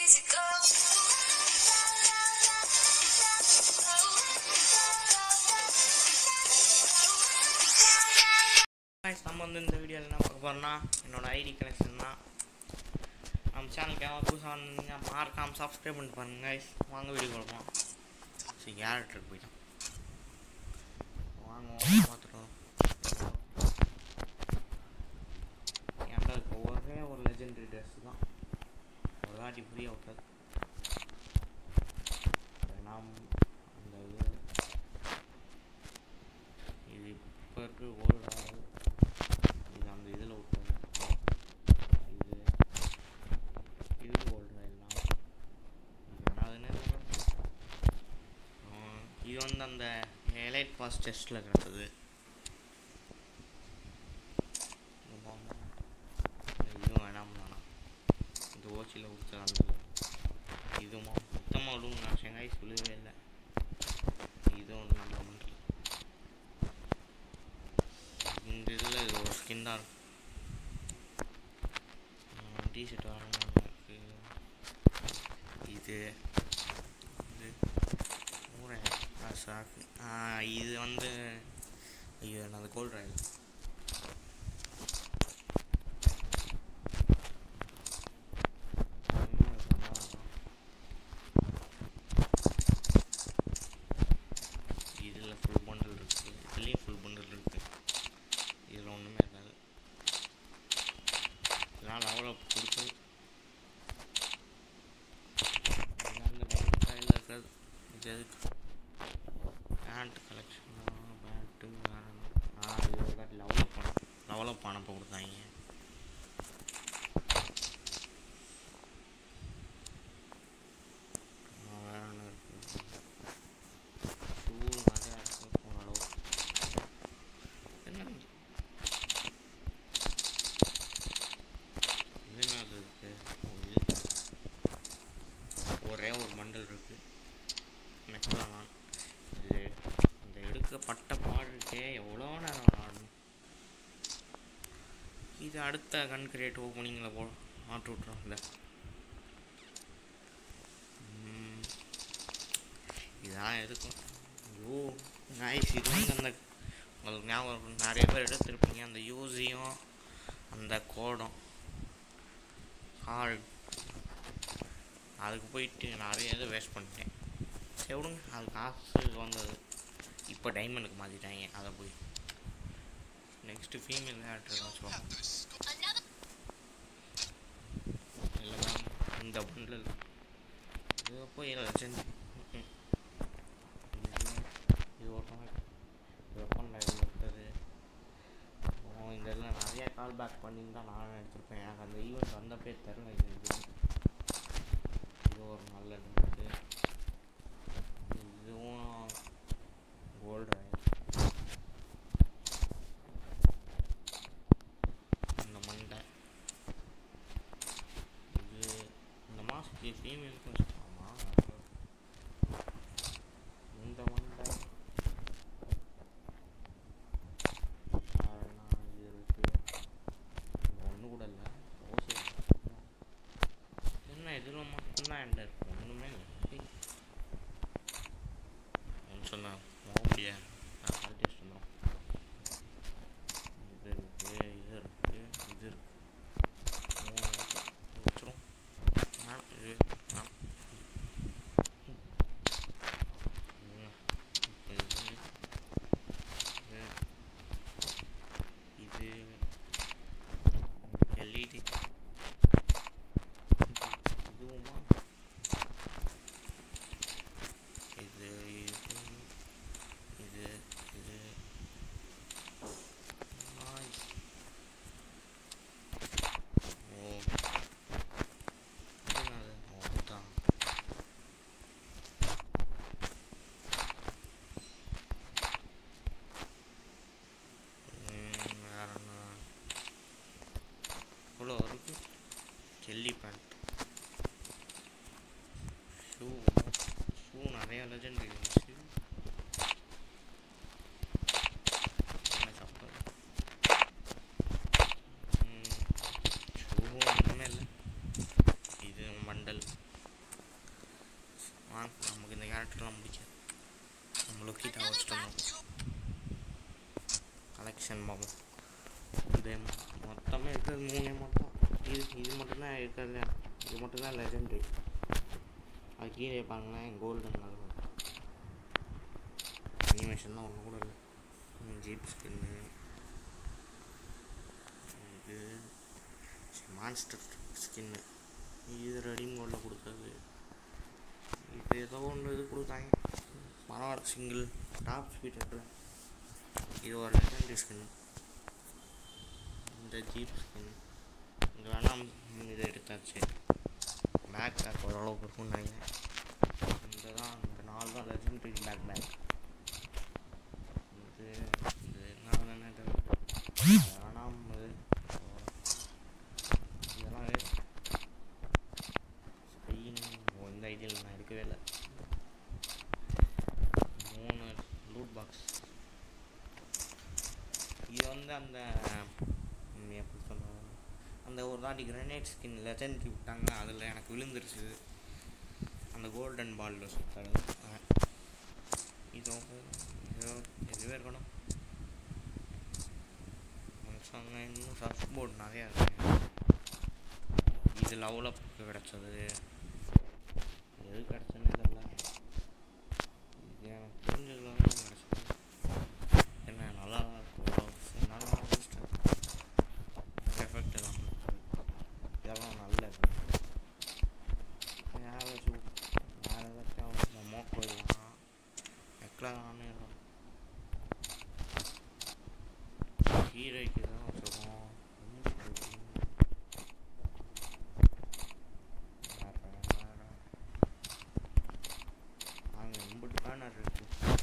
crazy girl. guys, நம்ம வந்து இந்த வீடியோவில் என்ன பார்க்க போகிறோம்னா என்னோட ஐடி கனெக்ஷன் தான் நம்ம சேனலுக்கு யாராவது புதுசாக வந்தீங்க மறக்காம சப்ஸ்கிரைப் பண்ணிட்டு பாருங்க guys. வாங்க வீடியோ கொடுப்போம் சரி கேரக்டருக்கு போயிட்டோம் வாங்க பார்த்துட்டோம் ஏன்டா இப்போ ஒரே ஒரு லெஜெண்டரி ட்ரெஸ் தான் ஒரு வாட்டி புரிய விட்டது நாம் அந்த இது இது இப்போ இருக்க ஓல்டு இது அந்த இதில் விட்டது இது இது ஓல்டு எல்லாம் அதுன்னு இது வந்து அந்த எலைட் பாஸ் டெஸ்ட்டில் கிடச்சது இதுவும் வேணாம் தானா இந்த ஓச்சியில் கொடுத்த அந்த இதுமா சுத்தமாக விடுங்க நான் செங்காய் சொல்லவே இல்லை இதுவும் ஒன்று நல்லா பண்ணுறேன் இந்த இதில் இது ஒரு ஸ்கின் தான் இருக்கும் டிஷர்ட் வாங்கணும் எனக்கு இது இது ஊரே சாக்கு இது வந்து ஐயோ என்னது கோல்ட் ராயல் இதில் ஃபுல் பண்டில் இருக்குது இதுலேயும் ஃபுல் பண்டில் இருக்குது இதில் ஒன்றுமே இருக்காது இதெல்லாம் லெவல் அப் கொடுத்து இது அந்த டைமில் இருக்கிறது இது எதுக்கு பேண்ட் கலெக்ஷன் பேண்ட்டு ஆ இது ஒரு காட்டி லெவல் அப் பண்ண லெவல் அப் பண்ணப்போ கொடுத்தாங்க ஆ, வேற என்ன இருக்கு ஷூ நிறையா இருக்கு ஓரளவு என்ன இது என்னது இருக்கு ஓ, இது. ஒரே ஒரு மண்டல் இருக்கு மெக்லான் இது இந்த எடுக்கப்பட்ட பாடுக்கே எவ்வளோ நேரம் ஆடணும் இது அடுத்த கன் கிரியேட் ஓப்பனிங்கில் போ மாட்டு விட்றோம் இல்லை ம். இதெல்லாம் எதுக்கும் ஐயோ நைஸ் இது வந்து அந்த உங்களுக்கு ஞாபகம் இருக்கும் நிறைய பேர் எடுத்திருப்பீங்க அந்த யூஸியும் அந்த கோடம் ஹார்ட் அதுக்கு போயிட்டு நிறைய இது வேஸ்ட் பண்ணிட்டேன் சரி விடுங்க அது காசு வந்தது இப்போ டைமண்டுக்கு மாற்றிட்டாங்க அதை போய் நெக்ஸ்ட்டு ஃபீமேல் ஆக்டர் வச்சுருவோம் இல்லை இந்த பண்டில் இது போய் லெஜண்ட் இது ஒருத்தவங்க வெப்பன் லைவ் விட்டது அப்புறம் இந்த இதில் நிறைய கால் பேக் பண்ணி தான் நான் எடுத்திருப்பேன் எனக்கு அந்த ஈவெண்ட் வந்த பேர் தெரில இது இது. இது ஒரு நல்ல நியூஸு இதுவும் கோல்டு இந்த மண்டை இது இந்த மாதத்துக்கு ஃபீமேலுக்கும் வச்சுக்கலாமா இந்த மண்டை வேறென்ன இது இருக்கு ஒன்று கூட இல்லை ஓசை என்ன இதில் மட்டும்தான் என்கிட்ட இருக்கு ஒன்றுமே இல்லை ஏய். ஒன்று சொன்னேன் மோபியா நான் கழட்டிட்டு இருந்தோம் இது இருக்கு இது இருக்கு இது இருக்கு மூணு இருக்கு. இது வச்சிரும் ஆ, இது ஆ. ம். இது இது இது எல்இடி இதுவுமா இது இது நான் நமக்கு இந்த கேரக்டர்லாம் பிடிக்காது நம்ம லொக்கிட்ட வச்சுட்டோம் கலெக்ஷன் பார்ப்போம் இது மொத்தமே இருக்கிறது மூணே மட்டும் இது இது மட்டும்தான் இருக்கிறது இது மட்டும்தான் லெஜெண்டரி அது கீழே பாருங்களேன் கோல்டன் கலர் அனிமேஷன் தான் ஒன்று கூட இல்லை ஜீப் ஸ்கின்னு இது மான்ஸ்டர் ஸ்கின்னு இது ரெடி மோடில் கொடுத்தது இது ஏதோ ஒன்று இது கொடுத்தாங்க பரவாயில்ல சிங்கிள் டாப் ஸ்பீட் இருக்குல்ல இது ஒரு லெஜண்டரி ஸ்கின் இந்த ஜீப் ஸ்கின் இங்கே வேணால் இதை எடுத்தாச்சு பேக் பேக் ஓரளவுக்கு இருக்கும்னு நினைக்கிறேன் இந்த தான் இந்த நாலு தான் லெஜண்டரி பேக் பேக் இது இது என்ன வேணும்னு தெரியல வேணாம் இது இதெல்லாம் வேஸ்ட் ஸ்பெயின் இந்த ஐடியில் நான் எடுக்கவே இல்லை மூணு லூட் பாக்ஸ் இது வந்து அந்த ம், எப்படி சொல்ல அந்த ஒரு தாட்டி கிரனேட் ஸ்கின் லெஜெண்டரி விட்டாங்க அதில் எனக்கு விழுந்துருச்சு அந்த கோல்டன் பாலில் சுத்தாங்க இது இதோ இதுவே இருக்கணும் மனுஷங்க இன்னும் சர்ஃப் போர்டு நிறையா இருக்கு இது லெவலப்புக்கு கிடச்சது எது கிடச்சுன்னு தெரியல இது எனக்கு தெரிஞ்சதுல தான் கிடச்சது என்ன நல்லா தான் இருக்கும் நல்லா எஃபெக்ட் தான் இதெல்லாம் நல்லது வேறு ஏதாச்சும் வேறு ஏதாச்சும் மோக்கோ இதெல்லாம் எக்லாமே இருக்கும் ஹீரோய்க்கு தான் வச்சுருக்கோம் அங்கே எம்பிட்டு பேனர் இருக்கு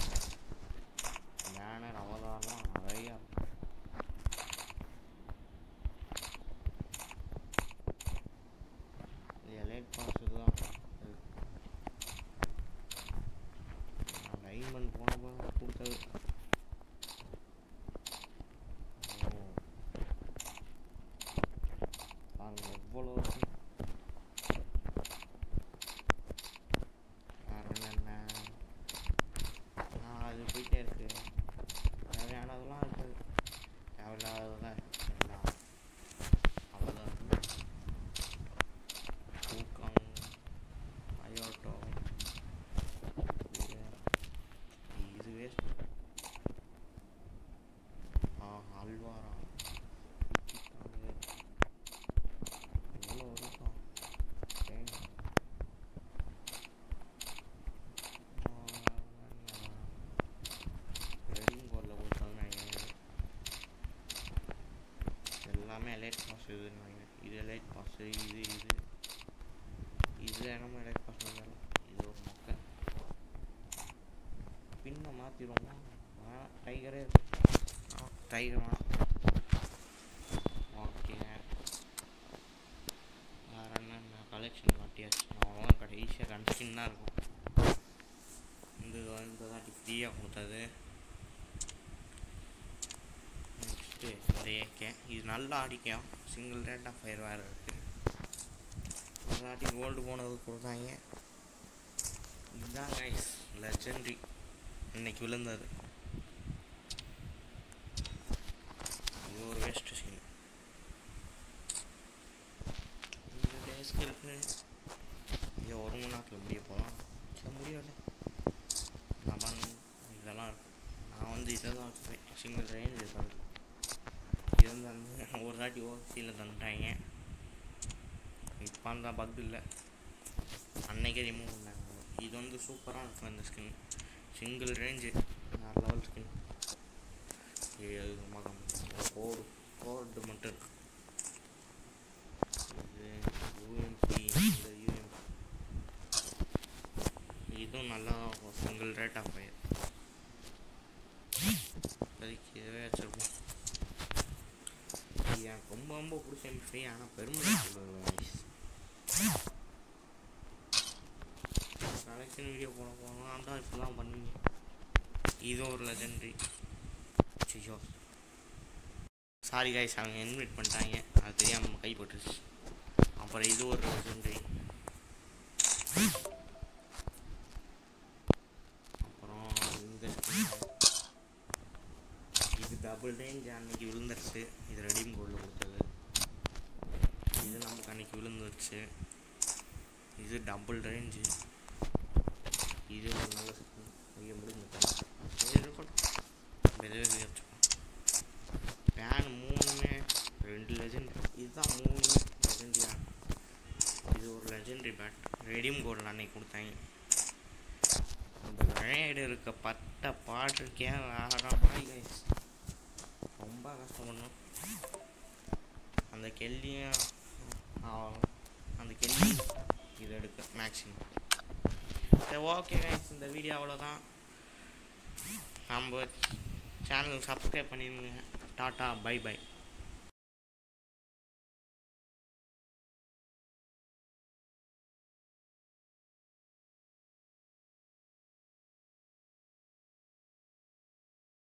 பேனர் அவதாரம் நிறையா இருக்கு இது எலைட் பாஸ் தான் டைமண்ட் போனப்போ கொடுத்தது ஓ பாருங்க எவ்வளோ இருக்கு வேற என்னென்ன ஆ அது போயிட்டே இருக்கு தேவையானதெல்லாம் இருக்குது தேவையில்லாததான் எல்லாம் அவ்வளோதான் இருக்கு ஊக்கம் அயோட்டோ இது இது வேஸ்ட் ஆ அல்வாரா எவ்வளோ இருக்கும் சரி ரெடிங் கோடில் கொடுத்தாங்க நினைக்கிறேன் எல்லாமே எலைட் பாஸ் இதுன்னு நினைக்கிறேன் இது எலைட் பாஸ் இது இது இது என்னமோ எலைட் பாஸ் பண்ணல இது ஒரு மொக்கை பின்னை மாற்றிடுவோமா வேணாம் டைகரே டைகர் வேணாம் ஓகேங்க வேறு என்ன கலெக்ஷன் காட்டியாச்சு அவ்வளோதான் கடைசியாக கன்ஸ்கின் தான் இருக்கும் இந்த இந்த தாட்டி ஃப்ரீயாக கொடுத்தது நெக்ஸ்ட்டு இந்த ஏகே இது நல்லா அடிக்கும் சிங்கிள் ரேட் ஆஃப் ஃபயர் வேறு இருக்குது இந்த தாட்டி கோல்டு போனது கொடுத்தாங்க இதுதான் கைஸ் லெஜெண்டரி இன்னைக்கு விழுந்தது இது ஒரு வேஸ்ட் சீன் இந்த டேஸ்க்கு இருக்கு இது ஒரு மணி நேரத்தில் முடிய போகலாம் சரி முடியல நான் பாருங்க இதெல்லாம் இருக்கு நான் வந்து இதை தான் வச்சுப்பேன் சிங்கிள் ரேஞ்ச் இது இது வந்து அந்த ஒரு தாட்டி ஓசியில் தந்துட்டாங்க இப்போ அந்த பக் இல்லை அன்னைக்கே ரிமூவ் பண்ணாங்க இது வந்து சூப்பராக இருக்கும் இந்த ஸ்கின் சிங்கிள் ரேஞ்சு வேறு லெவல் ஸ்கின் இது மகம் கோடு கோடு மட்டும் இருக்கு இது யூஎம்பி இந்த யூஎம்பி இதுவும் நல்லா சிங்கிள் ரேட் ஆஃப் ஃபயர் இப்போதைக்கு இதுவே வச்சுருப்போம் இது எனக்கு ரொம்ப ரொம்ப பிடிச்ச எம்பி ஆனால் பெருமை கலெக்ஷன் வீடியோ போட போனால் தான் இப்படிலாம் பண்ணுவீங்க இது ஒரு லெஜெண்டரி ஐயோ சாரி காய்ஸ் அவங்க இன்வைட் பண்ணிட்டாங்க அது தெரியாமல் நம்ம கைப்பட்டுருச்சு அப்புறம் இது ஒரு லெஜெண்டரி டபுள் ரேஞ்ச் அன்னைக்கு விழுந்துருச்சு இது ரெடீம் கோல்டில் கொடுத்தது இது நமக்கு அன்னைக்கு விழுந்துருச்சு இது டபுள் ரேஞ்சு இது ஒரு நல்ல ஸ்கின் ஐயோ முடிஞ்சுட்டேன் சரி இருக்கட்டும் விரைவில் வச்சுக்கோ பேன் மூணுமே ரெண்டு லெஜெண்ட் இதுதான் மூணுமே லெஜெண்டியா இது ஒரு லெஜெண்டரி பேட் ரெடீம் கோல்டில் அன்னைக்கு கொடுத்தாங்க அந்த கிரேடு இருக்க பட்ட பாட்டுக்கே ஆறாம் கைஸ் ரொம்ப கஷ்டம் பண்ணும் அந்த கெல்லியும் ஆ- அந்த கெல்லி இது எடுக்க மேக்ஸிமம் சரி ஓகே கைஸ் இந்த வீடியோ அவ்வளோதான் நம்ம சேனல் சப்ஸ்கிரைப் பண்ணிடுங்க டாட்டா பை பை